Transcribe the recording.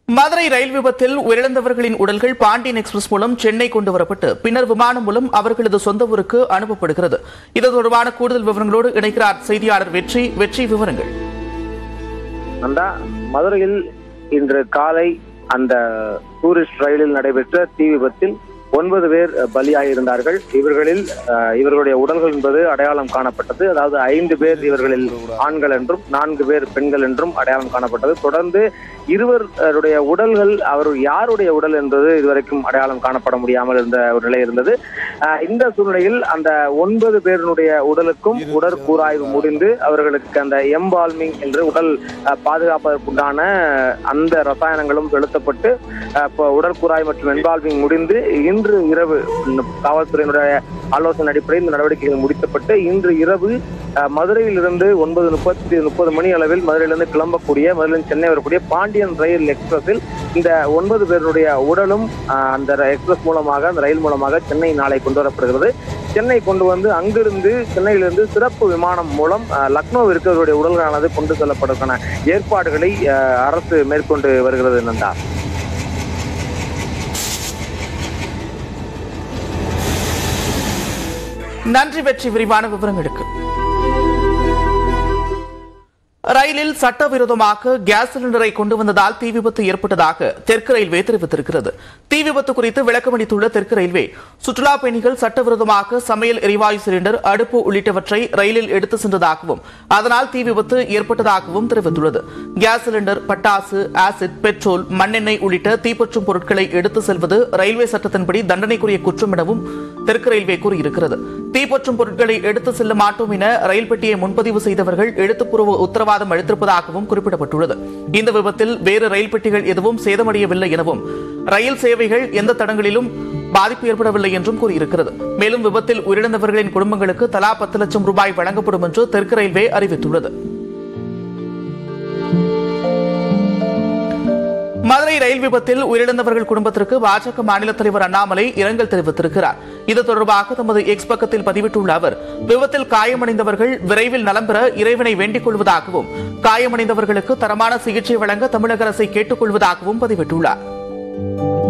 மதுரை ரயில் விபத்தில் உயிரிழந்தவர்களின் உடல்கள் பாண்டியன் எக்ஸ்பிரஸ் மூலம் சென்னை கொண்டு வரப்பட்டு பின்னர் விமானம் மூலம் அவர்களது சொந்த ஊருக்கு அனுப்பப்படுகிறது இது தொடர்பான கூடுதல் விவரங்களோடு இணைக்கிறார் செய்தியாளர் வெற்றி வெற்றி விவரங்கள் நந்தா மதுரையில் இன்று காலை அந்த டூரிஸ்ட் ரயிலில் நடைபெற்ற தீ விபத்தில் ஒன்பது பேர் பலியாகியிருந்தார்கள் இவர்களில் அஹ், இவர்களுடைய உடல்கள் என்பது அடையாளம் காணப்பட்டது அதாவது ஐந்து பேர் இவர்களில் ஆண்கள் என்றும் நான்கு பேர் பெண்கள் என்றும் அடையாளம் காணப்பட்டது தொடர்ந்து இருவருடைய உடல்கள் அவர் யாருடைய உடல் என்பது இதுவரைக்கும் அடையாளம் காணப்பட முடியாமல் இருந்த ஒரு நிலை இருந்தது அஹ், இந்த சூழ்நிலையில் அந்த ஒன்பது பேருடைய உடலுக்கும் உடற்கூறாய்வு முடிந்து அவர்களுக்கு அந்த எம்பால்மிங் என்று உடல் அஹ், பாதுகாப்பதற்குண்டான அந்த ரசாயனங்களும் செலுத்தப்பட்டு அஹ், இப்போ உடற்கூறாய் மற்றும் எம்பால்மிங் முடிந்து இன்று இரவு இந்த காவல்துறையினுடைய ஆலோசனை அடிப்படையில் இந்த நடவடிக்கைகள் முடிக்கப்பட்டு இன்று இரவு அஹ், மதுரையிலிருந்து ஒன்பது முப்பத்தி முப்பது மணி அளவில் மதுரையிலிருந்து கிளம்பக்கூடிய மதுரையிலிருந்து சென்னை வரக்கூடிய பாண்டியன் ரயில் எக்ஸ்பிரஸில் இந்த ஒன்பது பேருடைய உடலும் அஹ், அந்த ர- எக்ஸ்பிரஸ் மூலமாக அந்த ரயில் மூலமாக சென்னை நாளை கொண்டு வரப்படுகிறது சென்னை கொண்டு வந்து அங்கிருந்து சென்னையிலிருந்து சிறப்பு விமானம் மூலம் அஹ், லக்னோவிற்கு அவருடைய உடல்களானது கொண்டு செல்லப்படுவதற்கான ஏற்பாடுகளை அஹ், அரசு மேற்கொண்டு வருகிறது நந்தா நன்றி வெற்றி விரிவான விவரங்களுக்கு ரயிலில் சட்டவிரோதமாக கேஸ் சிலிண்டரை கொண்டு வந்ததால் தீ விபத்து ஏற்பட்டதாக தெற்கு ரயில்வே தெரிவித்திருக்கிறது தீ விபத்து குறித்து விளக்கமளித்துள்ள தெற்கு ரயில்வே சுற்றுலா பயணிகள் சட்டவிரோதமாக சமையல் எரிவாயு சிலிண்டர் அடுப்பு உள்ளிட்டவற்றை ரயிலில் எடுத்து சென்றதாகவும் அதனால் தீ விபத்து ஏற்பட்டதாகவும் தெரிவித்துள்ளது கேஸ் சிலிண்டர் பட்டாசு ஆசிட் பெட்ரோல் மண்ணெண்ணெய் உள்ளிட்ட தீப்பற்றும் பொருட்களை எடுத்து செல்வது ரயில்வே சட்டத்தின்படி தண்டனைக்குரிய குற்றம் எனவும் தெற்கு ரயில்வே கூறியிருக்கிறது தீப்பற்றும் பொருட்களை எடுத்து செல்ல மாட்டோம் என ரயில் பெட்டியை முன்பதிவு செய்தவர்கள் எழுத்துப்பூர்வ உத்தரவாதம் அளித்திருப்பதாகவும் குறிப்பிடப்பட்டுள்ளது இந்த விபத்தில் வேறு ரயில் பெட்டிகள் எதுவும் சேதமடையவில்லை எனவும் ரயில் சேவைகள் எந்த தடங்களிலும் பாதிப்பு ஏற்படவில்லை என்றும் கூறியிருக்கிறது மேலும் விபத்தில் உயிரிழந்தவர்களின் குடும்பங்களுக்கு தலா பத்து லட்சம் ரூபாய் வழங்கப்படும் என்று தெற்கு ரயில்வே அறிவித்துள்ளது மதுரை ரயில் விபத்தில் உயிரிழந்தவர்கள் குடும்பத்திற்கு பாஜக மாநில தலைவர் அண்ணாமலை இரங்கல் தெரிவித்திருக்கிறார் இது தொடர்பாக தமது எக்ஸ் பக்கத்தில் பதிவிட்டுள்ள அவர் விபத்தில் காயமடைந்தவர்கள் விரைவில் நலம் பெற இறைவனை வேண்டிக் கொள்வதாகவும் காயமடைந்தவர்களுக்கு தரமான சிகிச்சை வழங்க தமிழக அரசை கேட்டுக் கொள்வதாகவும் பதிவிட்டுள்ளார்